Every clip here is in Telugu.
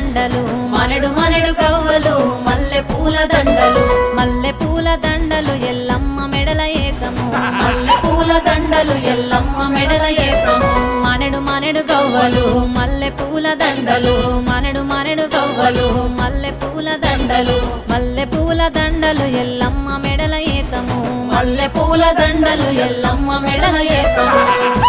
దండలు మనడు మనడు గవ్వలు మల్లె పూల దండలు మల్లె పూల దండలు ఎల్లమ్మ మెడల ఏతము మల్లె పూల దండలు ఎల్లమ్మ మెడల ఏతము మనడు మనడు గవ్వలు మల్లె పూల దండలు మనడు మనడు గవ్వలు మల్లె పూల దండలు మల్లె పూల దండలు ఎల్లమ్మ మెడల ఏతము మల్లె పూల దండలు ఎల్లమ్మ మెడల ఏతము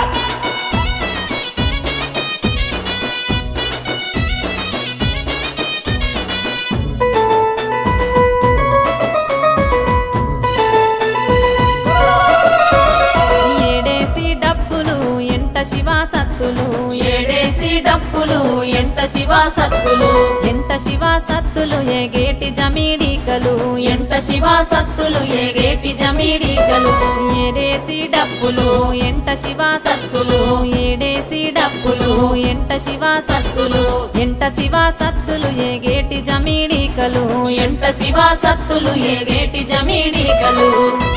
ఏడేసి డప్పులు ఎంట శివ సత్తులు ఏడేసి డప్పులు ఎంట శివ సత్తులు ఎంత శివ సత్తులు ఏగేటి జమీడికలు ఎంట శివ సత్తులు ఏగేటి జమీడికలు ఏడేసి డప్పులు ఎంట శివ సత్తులు ఏడేసి డప్పులు ఎంట శివ సత్తులు ఎంట శివ సత్తులు ఏగేటి జమీడికలు ఎంట శివ సత్తులు ఏగేటి జమీడికలు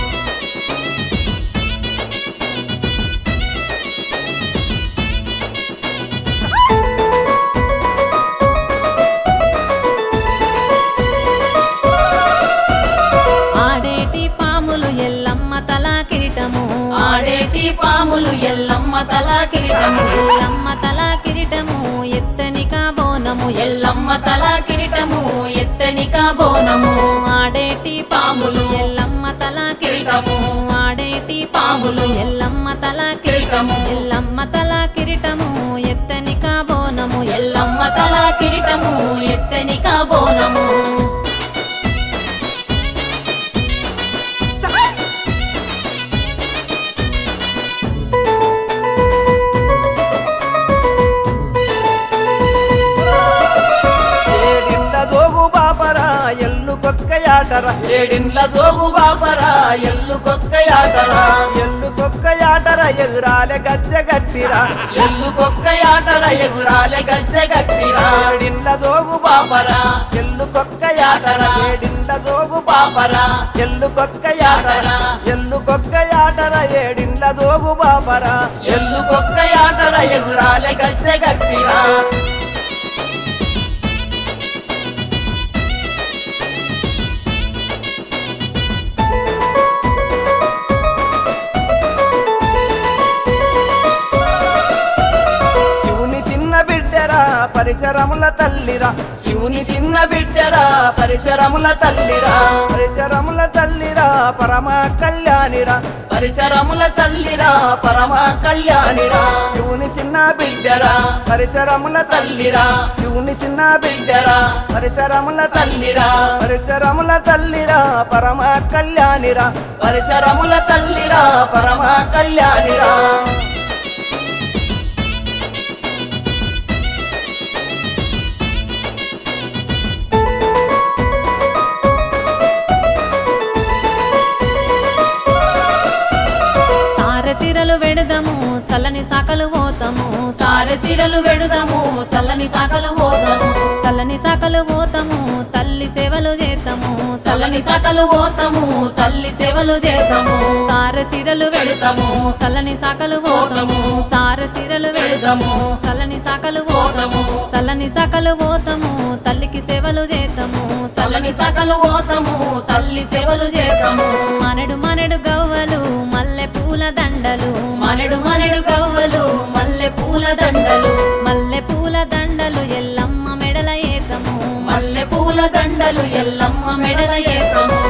ఆడేటి పాములు ఎల్లమ్మ తల కిరీటము ఆడేటి పాములు ఎల్లమ్మ తల కిరీటము ఎల్లమ్మ తల కిరీటము ఎత్తనిక బోనము ఎల్లమ్మ తల కిరీటము ఎత్తనిక బోనము ఆడేటి పాములు ఎల్లమ్మ తల కిరీటము ఆడేటి పాములు ఎల్లమ్మ తల కిరీటము ఎల్లమ్మ తల కిరీటము ఎత్తనిక బోనము ఎల్లమ్మ తల కిరీటము ఎత్తనిక బోనము ఏడిండ్ల జోగు బాపరా ఎల్లు కొక్కయాటర ఏడిండ్ల జోగు బాపరా ఎల్లు కొక్కయాటరా ఎల్లు కొక్కయాటర ఎగురాలె గజ్జె గట్టిరా ఎల్లు కొక్కయాటర ఎగురాలె గజ్జె గట్టిరా ఏడిండ్ల జోగు బాపరా ఎల్లు కొక్కయాటర ఏడిండ్ల జోగు బాపరా ఎల్లు కొక్కయాటర ఎల్లు కొక్కయాటర ఏడిండ్ల జోగు బాపరా ఎల్లు కొక్కయాటర ఎగురాలె గజ్జె గట్టిరా శివుని చిన్న బిడ్డరా పరిసరముల తల్లిరా శివుని చిన్న బిడ్డరా పరిసరముల తల్లిరా పరిసరముల తల్లిరా పరమ కళ్యాణిరా పరిసరముల తల్లిరా పరమ కళ్యాణిరా శివుని చిన్న బిడ్డ బిడ్డరా పరిసరముల తల్లిరా శివుని చిన్న బిడ్డ బిడ్డరా పరిసరముల తల్లిరా పరిసరముల తల్లిరా పరమ కళ్యాణిరా పరిసరముల తల్లిరా పరమ కళ్యాణిరా సారసిరలు వెడుదము సల్లని సాకలు పోతాము సారసిరలు వెడుదము సల్లని సాకలు పోదము చల్లని సాకలు పోతాము తల్లి సేవలు చేతాము చల్లని సాకలు పోతాము తల్లి సేవలు చేద్దాము సారసిరలు వెడుతాము చల్లని సాకలు పోతాము సారసిరలు వెడుతాము చల్లని సాకలు పోతాము చల్లని సాకలు పోతాము తల్లికి సేవలు చేతాము చల్లని సాకలు పోతాము తల్లి సేవలు చేద్దాము మనడు మనడు గవ్వలు మల్లె పూల దండలు మనడు మనడు గవ్వలు మల్లె పూల దండలు మల్లె పూల దండలు ఎల్లమ్మ మెడల ఏతము మల్లె పూల దండలు ఎల్లమ్మ మెడల ఏతము